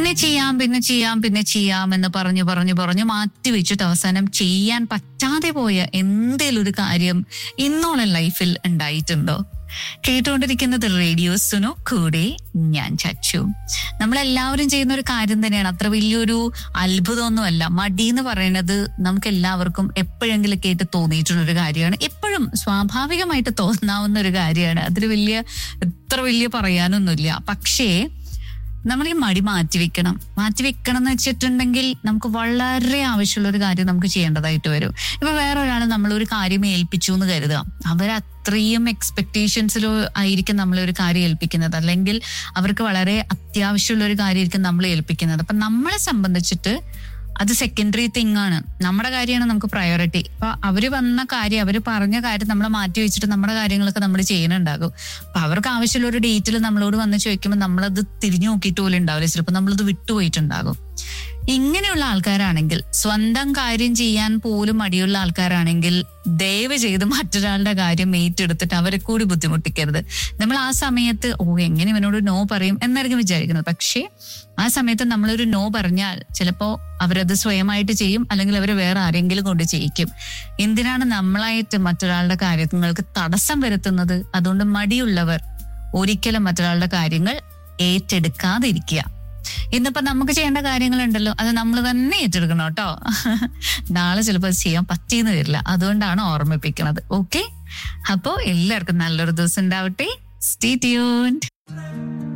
പിന്നെ ചെയ്യാം പിന്നെ ചെയ്യാം പിന്നെ ചെയ്യാം എന്ന് പറഞ്ഞു പറഞ്ഞു പറഞ്ഞു മാറ്റി വെച്ചിട്ട് അവസാനം ചെയ്യാൻ പറ്റാതെ പോയ എന്തേലും ഒരു കാര്യം ഇന്നോളം ലൈഫിൽ ഉണ്ടായിട്ടുണ്ടോ കേട്ടുകൊണ്ടിരിക്കുന്നത് റേഡിയോ സുനോ കൂടെ ഞാൻ ചച്ചു നമ്മളെല്ലാവരും ചെയ്യുന്ന ഒരു കാര്യം തന്നെയാണ് അത്ര വലിയൊരു അത്ഭുതമൊന്നുമല്ല മടി എന്ന് പറയുന്നത് നമുക്ക് എല്ലാവർക്കും എപ്പോഴെങ്കിലും കേട്ട് തോന്നിയിട്ടുള്ള ഒരു കാര്യമാണ് എപ്പോഴും സ്വാഭാവികമായിട്ട് തോന്നാവുന്ന ഒരു കാര്യമാണ് അതിൽ വലിയ എത്ര വലിയ പറയാനൊന്നുമില്ല പക്ഷേ നമ്മൾ ഈ മടി മാറ്റിവെക്കണം മാറ്റിവെക്കണം എന്ന് വെച്ചിട്ടുണ്ടെങ്കിൽ നമുക്ക് വളരെ ആവശ്യമുള്ള ഒരു കാര്യം നമുക്ക് ചെയ്യേണ്ടതായിട്ട് വരും ഇപ്പൊ വേറെ ഒരാൾ നമ്മൾ ഒരു കാര്യം ഏൽപ്പിച്ചു എന്ന് കരുതുക അവർ അത്രയും എക്സ്പെക്ടേഷൻസിൽ ആയിരിക്കും നമ്മൾ ഒരു കാര്യം ഏൽപ്പിക്കുന്നത് അല്ലെങ്കിൽ അവർക്ക് വളരെ അത്യാവശ്യമുള്ള ഒരു കാര്യമായിരിക്കും നമ്മൾ ഏൽപ്പിക്കുന്നത് അപ്പൊ നമ്മളെ സംബന്ധിച്ചിട്ട് അത് സെക്കൻഡറി തിങ് ആണ് നമ്മുടെ കാര്യമാണ് നമുക്ക് പ്രയോറിറ്റി അപ്പൊ അവര് വന്ന കാര്യം അവര് പറഞ്ഞ കാര്യം നമ്മൾ മാറ്റി വെച്ചിട്ട് നമ്മുടെ കാര്യങ്ങളൊക്കെ നമ്മൾ ചെയ്യുന്നുണ്ടാകും അപ്പൊ അവർക്ക് ആവശ്യമുള്ള ഒരു ഡേറ്റിൽ നമ്മളോട് വന്ന് ചോദിക്കുമ്പോൾ നമ്മളത് തിരിഞ്ഞു നോക്കിയിട്ട് പോലും ഉണ്ടാവില്ല ചിലപ്പോൾ നമ്മളത് വിട്ടുപോയിട്ടുണ്ടാകും ഇങ്ങനെയുള്ള ആൾക്കാരാണെങ്കിൽ സ്വന്തം കാര്യം ചെയ്യാൻ പോലും മടിയുള്ള ആൾക്കാരാണെങ്കിൽ ദയവ് ചെയ്ത് മറ്റൊരാളുടെ കാര്യം ഏറ്റെടുത്തിട്ട് അവരെ കൂടി ബുദ്ധിമുട്ടിക്കരുത് നമ്മൾ ആ സമയത്ത് ഓ എങ്ങനെ ഇവനോട് നോ പറയും എന്നായിരിക്കും വിചാരിക്കുന്നത് പക്ഷേ ആ സമയത്ത് നമ്മളൊരു നോ പറഞ്ഞാൽ ചിലപ്പോ അവരത് സ്വയമായിട്ട് ചെയ്യും അല്ലെങ്കിൽ അവർ വേറെ ആരെങ്കിലും കൊണ്ട് ചെയ്യിക്കും എന്തിനാണ് നമ്മളായിട്ട് മറ്റൊരാളുടെ കാര്യങ്ങൾക്ക് തടസ്സം വരുത്തുന്നത് അതുകൊണ്ട് മടിയുള്ളവർ ഒരിക്കലും മറ്റൊരാളുടെ കാര്യങ്ങൾ ഏറ്റെടുക്കാതിരിക്കുക ഇന്നിപ്പോ നമുക്ക് ചെയ്യേണ്ട കാര്യങ്ങളുണ്ടല്ലോ അത് നമ്മൾ തന്നെ ഏറ്റെടുക്കണം കേട്ടോ നാളെ ചിലപ്പോൾ അത് ചെയ്യാൻ പറ്റിയെന്ന് വരില്ല അതുകൊണ്ടാണ് ഓർമ്മിപ്പിക്കുന്നത് ഓക്കെ അപ്പോ എല്ലാവർക്കും നല്ലൊരു ദിവസം ഉണ്ടാവട്ടെ സ്റ്റേ ട്യൂൺഡ്